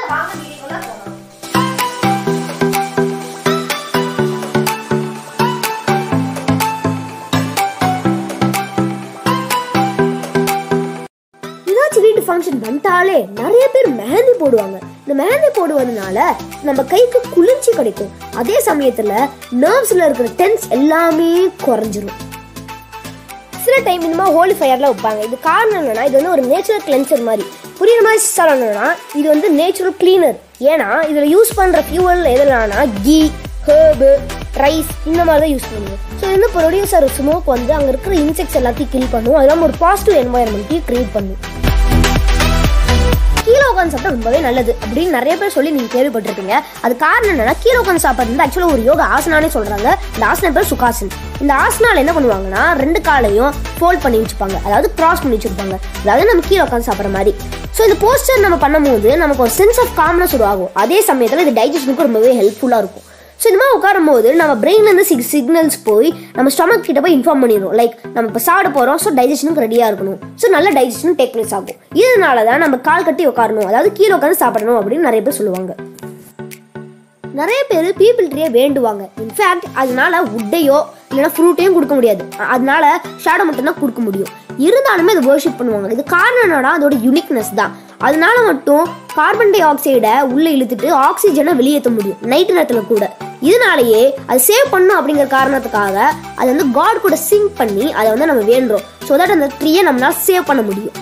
வாங்க வீடியோக்குள்ள போகலாம் ஏதாச்சும் வீட்டு ஃபங்க்ஷன் வந்துட்டாலே நிறைய பேர் மெஹந்தி போடுவாங்க இந்த மெஹந்தி போடுவதனால நம்ம கைக்கு குளிர்ச்சி கிடைக்கும் அதே சமயத்துல நர்வ்ஸ்ல இருக்கிற டென்ஸ் எல்லாமே குறைஞ்சிரும் சில டைம் இந்த மாதிரி ஹோலி ஃபயர்ல வைப்பாங்க இது காரணம் என்னன்னா இது வந்து ஒரு நேச்சுரல் கிளென்சர் மாதிரி புரியுற மாதிரி சொல்லணும்னா இது வந்து நேச்சுரல் கிளீனர் ஏன்னா இதுல யூஸ் பண்ற ஃபியூவல் எதுலாம்னா கீ ஹேர்பு ரைஸ் இந்த மாதிரி தான் யூஸ் பண்ணுவோம் ஸோ இது வந்து ப்ரொடியூசர் ஸ்மோக் வந்து அங்கே இருக்கிற இன்செக்ட்ஸ் எல்லாத்தையும் கில் பண்ணும் அது இல்லாமல் ஒரு பாசிட்டிவ் என்வாயர்மெண்ட்டையும் கிரியேட் பண்ணும் கீழே உட்காந்து சாப்பிட்டா ரொம்பவே நல்லது அப்படின்னு நிறைய பேர் சொல்லி நீங்க கேள்விப்பட்டிருப்பீங்க அது காரணம் என்னன்னா கீழே உட்காந்து சாப்பிட்றது வந்து ஆக்சுவலாக ஒரு யோகா ஆசனானே சொல்றாங்க இந்த ஆசனா பேர் சுகாசன் இந்த ஆசனால என்ன பண்ணுவாங்கன்னா ரெண்டு காலையும் ஃபோல்ட் பண்ணி வச்சுப்பாங்க அதாவது கிராஸ் பண்ணி வச்சிருப்பாங்க அதாவது நம்ம கீழே உட்காந்து சாப்பிட்ற மாதிரி ஸோ இந்த போஸ்டர் நம்ம பண்ணும்போது நமக்கு ஒரு சென்ஸ் ஆஃப் காம்னஸ் உருவாகும் அதே சமயத்தில் இது டைஜஷனுக்கு ரொம்பவே ஹெல்ப்ஃபுல்லாக இருக்கும் ஸோ இந்த மாதிரி உட்காரும் போது நம்ம பிரெயின்லேருந்து சிக் சிக்னல்ஸ் போய் நம்ம ஸ்டொமக் கிட்ட போய் இன்ஃபார்ம் பண்ணிடும் லைக் நம்ம இப்போ சாப்பிட போகிறோம் ஸோ டைஜஷனுக்கு ரெடியாக இருக்கணும் ஸோ நல்ல டைஜஷன் டேக் பிளேஸ் ஆகும் இதனால தான் நம்ம கால் கட்டி உட்காரணும் அதாவது கீழே உட்காந்து சாப்பிடணும் அப்படின்னு நிறைய பேர் சொல்லுவாங்க நிறைய பேர் பீப்பிள் ட்ரீயை வேண்டுவாங்க இன்ஃபேக்ட் அதனால உட்டையோ இல்லைன்னா ஃப்ரூட்டையும் கொடுக்க முடியாது அ- அதனால ஷேடோ மட்டும்தான் கொடுக்க முடியும் இருந்தாலுமே அதை வர்ஷிப் பண்ணுவாங்க இது காரணம் என்னன்னா அதோட யுனிக்னஸ் தான் அதனால மட்டும் கார்பன் டை ஆக்சைடை உள்ள இழுத்துட்டு ஆக்சிஜனை வெளியேற்ற முடியும் நைட் நேரத்தில் கூட இதனாலேயே அது சேவ் பண்ணும் அப்படிங்கிற காரணத்துக்காக அதை வந்து காட் கூட சிங்க் பண்ணி அதை வந்து நம்ம வேண்டுறோம் ஸோ தட் அந்த ட்ரீயை நம்மளால சேவ் பண்ண முடியும்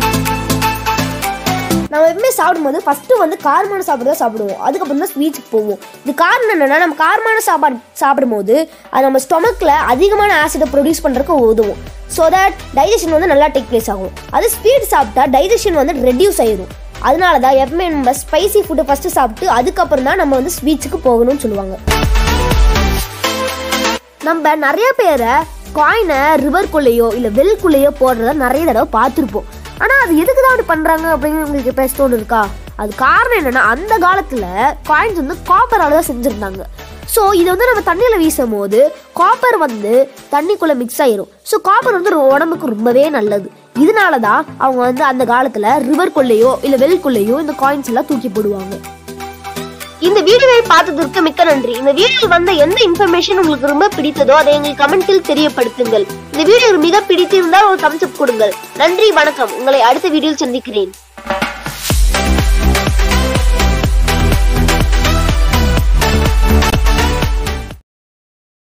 நம்ம எப்பவுமே சாப்பிடும்போது ஃபர்ஸ்ட் வந்து காரமான சாப்பாடு தான் சாப்பிடுவோம் அதுக்கப்புறம் தான் ஸ்வீட்ஸ்க்கு போவோம் இது காரணம் என்னன்னா நம்ம காரமான சாப்பாடு சாப்பிடும்போது அது நம்ம ஸ்டொமக்கில் அதிகமான ஆசிடை ப்ரொடியூஸ் பண்ணுறதுக்கு உதவும் ஸோ தட் டைஜஷன் வந்து நல்லா டேக் பிளேஸ் ஆகும் அது ஸ்வீட் சாப்பிட்டா டைஜஷன் வந்து ரெடியூஸ் ஆயிரும் அதனால தான் எப்பவுமே நம்ம ஸ்பைசி ஃபுட்டை ஃபர்ஸ்ட் சாப்பிட்டு அதுக்கப்புறம் தான் நம்ம வந்து ஸ்வீட்ஸுக்கு போகணும்னு சொல்லுவாங்க நம்ம நிறைய பேரை காயினை ரிவர்க்குள்ளேயோ இல்லை வெல்குள்ளேயோ போடுறத நிறைய தடவை பார்த்துருப்போம் ஆனால் அது எதுக்கு தான் அப்படி பண்ணுறாங்க அப்படின்னு உங்களுக்கு பேச தோணுருக்கா அது காரணம் என்னன்னா அந்த காலத்தில் காயின்ஸ் வந்து காப்பரால தான் செஞ்சுருந்தாங்க ஸோ இதை வந்து நம்ம தண்ணியில் வீசும் போது காப்பர் வந்து தண்ணிக்குள்ளே மிக்ஸ் ஆயிரும் ஸோ காப்பர் வந்து ரொ- உடம்புக்கு ரொம்பவே நல்லது இதனால தான் அவங்க வந்து அந்த காலத்தில் ரிவர்க்குள்ளேயோ இல்லை வெல்குள்ளேயோ இந்த காயின்ஸ் எல்லாம் தூக்கி போடுவாங்க இந்த வீடியோவை பார்த்ததற்கு மிக்க நன்றி இந்த வீடியோவில் வந்த எந்த இன்ஃபர்மேஷன் உங்களுக்கு ரொம்ப பிடித்ததோ அதை எங்கள் கமெண்டில் தெரியப்படுத்துங்கள் இந்த வீடியோ மிக பிடித்திருந்தால் ஒரு thumbs up கொடுங்கள் நன்றி வணக்கம் உங்களை அடுத்த வீடியோவில் சந்திக்கிறேன்